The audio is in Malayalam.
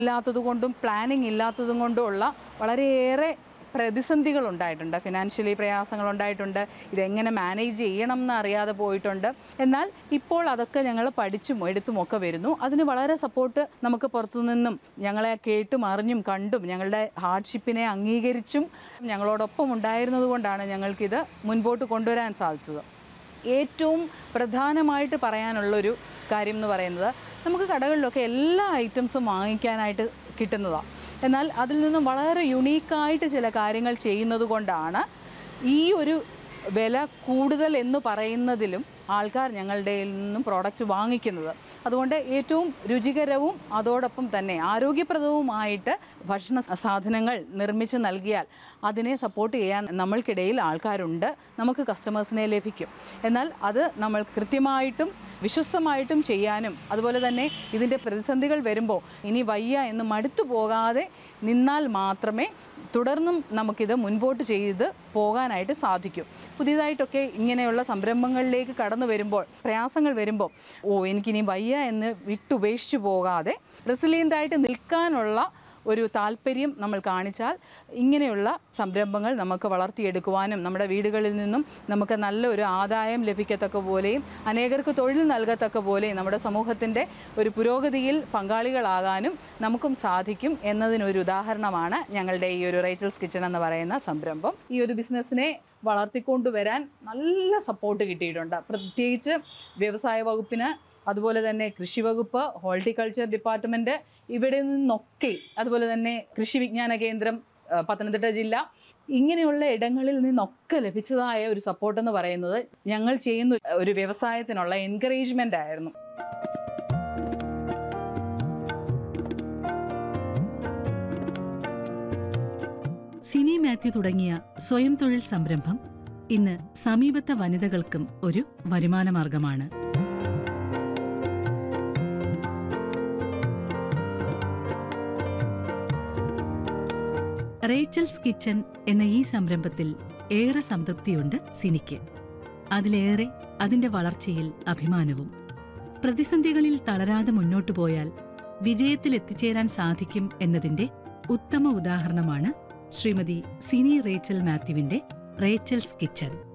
ഇല്ലാത്തതുകൊണ്ടും പ്ലാനിങ് ഇല്ലാത്തതും കൊണ്ടുമുള്ള വളരെയേറെ പ്രതിസന്ധികൾ ഉണ്ടായിട്ടുണ്ട് ഫിനാൻഷ്യലി പ്രയാസങ്ങൾ ഉണ്ടായിട്ടുണ്ട് ഇതെങ്ങനെ മാനേജ് ചെയ്യണം എന്ന് അറിയാതെ പോയിട്ടുണ്ട് എന്നാൽ ഇപ്പോൾ അതൊക്കെ ഞങ്ങൾ പഠിച്ചും എടുത്തും ഒക്കെ വരുന്നു അതിന് വളരെ സപ്പോർട്ട് നമുക്ക് പുറത്തുനിന്നും ഞങ്ങളെ കേട്ടും അറിഞ്ഞും കണ്ടും ഞങ്ങളുടെ ഹാർഡ്ഷിപ്പിനെ അംഗീകരിച്ചും ഞങ്ങളോടൊപ്പം ഉണ്ടായിരുന്നത് കൊണ്ടാണ് ഞങ്ങൾക്കിത് മുൻപോട്ട് കൊണ്ടുവരാൻ സാധിച്ചത് ഏറ്റവും പ്രധാനമായിട്ട് പറയാനുള്ളൊരു കാര്യം എന്ന് പറയുന്നത് നമുക്ക് കടകളിലൊക്കെ എല്ലാ ഐറ്റംസും വാങ്ങിക്കാനായിട്ട് കിട്ടുന്നതാണ് എന്നാൽ അതിൽ നിന്നും വളരെ യുണീക്കായിട്ട് ചില കാര്യങ്ങൾ ചെയ്യുന്നത് കൊണ്ടാണ് ഈ ഒരു വില കൂടുതൽ എന്ന് പറയുന്നതിലും ആൾക്കാർ ഞങ്ങളുടെ കയ്യിൽ നിന്നും പ്രോഡക്റ്റ് വാങ്ങിക്കുന്നത് അതുകൊണ്ട് ഏറ്റവും രുചികരവും അതോടൊപ്പം തന്നെ ആരോഗ്യപ്രദവുമായിട്ട് ഭക്ഷണ സാധനങ്ങൾ നിർമ്മിച്ച് നൽകിയാൽ അതിനെ സപ്പോർട്ട് ചെയ്യാൻ നമ്മൾക്കിടയിൽ ആൾക്കാരുണ്ട് നമുക്ക് കസ്റ്റമേഴ്സിനെ ലഭിക്കും എന്നാൽ അത് നമ്മൾ കൃത്യമായിട്ടും വിശ്വസ്തമായിട്ടും ചെയ്യാനും അതുപോലെ തന്നെ ഇതിൻ്റെ പ്രതിസന്ധികൾ വരുമ്പോൾ ഇനി വയ്യ എന്ന് മടുത്തു പോകാതെ നിന്നാൽ മാത്രമേ തുടർന്നും നമുക്കിത് മുൻപോട്ട് ചെയ്ത് പോകാനായിട്ട് സാധിക്കും പുതിയതായിട്ടൊക്കെ ഇങ്ങനെയുള്ള സംരംഭങ്ങളിലേക്ക് കടന്നു വരുമ്പോൾ പ്രയാസങ്ങൾ വരുമ്പോൾ ഓ എനിക്കിനി വയ്യ എന്ന് വിട്ടുപേക്ഷിച്ചു പോകാതെ റെസിലിയൻ്റ് ആയിട്ട് നിൽക്കാനുള്ള ഒരു താല്പര്യം നമ്മൾ കാണിച്ചാൽ ഇങ്ങനെയുള്ള സംരംഭങ്ങൾ നമുക്ക് വളർത്തിയെടുക്കുവാനും നമ്മുടെ വീടുകളിൽ നിന്നും നമുക്ക് നല്ല ഒരു ആദായം ലഭിക്കത്തക്ക പോലെയും അനേകർക്ക് തൊഴിൽ നൽകത്തക്ക പോലെയും നമ്മുടെ സമൂഹത്തിൻ്റെ ഒരു പുരോഗതിയിൽ പങ്കാളികളാകാനും നമുക്കും സാധിക്കും എന്നതിനൊരു ഉദാഹരണമാണ് ഞങ്ങളുടെ ഈ ഒരു റേച്ചൽസ് കിച്ചൺ എന്ന് പറയുന്ന സംരംഭം ഈ ഒരു ബിസിനസ്സിനെ വളർത്തിക്കൊണ്ടുവരാൻ നല്ല സപ്പോർട്ട് കിട്ടിയിട്ടുണ്ട് പ്രത്യേകിച്ച് വ്യവസായ വകുപ്പിന് അതുപോലെ തന്നെ കൃഷി വകുപ്പ് ഹോർട്ടിക്കൾച്ചർ ഡിപ്പാർട്ട്മെൻറ്റ് ഇവിടെ നിന്നൊക്കെ അതുപോലെ തന്നെ കൃഷി വിജ്ഞാന കേന്ദ്രം ആ, പത്തനംതിട്ട ജില്ല ഇങ്ങനെയുള്ള ഇടങ്ങളിൽ നിന്നൊക്കെ ലഭിച്ചതായ ഒരു സപ്പോർട്ട് എന്ന് പറയുന്നത് ഞങ്ങൾ ചെയ്യുന്ന ഒരു വ്യവസായത്തിനുള്ള എൻകറേജ്മെൻ്റ് ആയിരുന്നു സിനി മാത്യു തുടങ്ങിയ സ്വയം തൊഴിൽ സംരംഭം ഇന്ന് സമീപത്തെ വനിതകൾക്കും ഒരു വരുമാനമാർഗമാണ് റേച്ചൽസ് കിച്ചൺ എന്ന ഈ സംരംഭത്തിൽ ഏറെ സംതൃപ്തിയുണ്ട് സിനിക്ക് അതിലേറെ അതിന്റെ വളർച്ചയിൽ അഭിമാനവും പ്രതിസന്ധികളിൽ തളരാതെ മുന്നോട്ടു പോയാൽ വിജയത്തിൽ എത്തിച്ചേരാൻ സാധിക്കും എന്നതിന്റെ ഉത്തമ ഉദാഹരണമാണ് ശ്രീമതി സിനി റേച്ചൽ മാത്യുവിന്റെ റേച്ചൽസ് കിച്ചൺ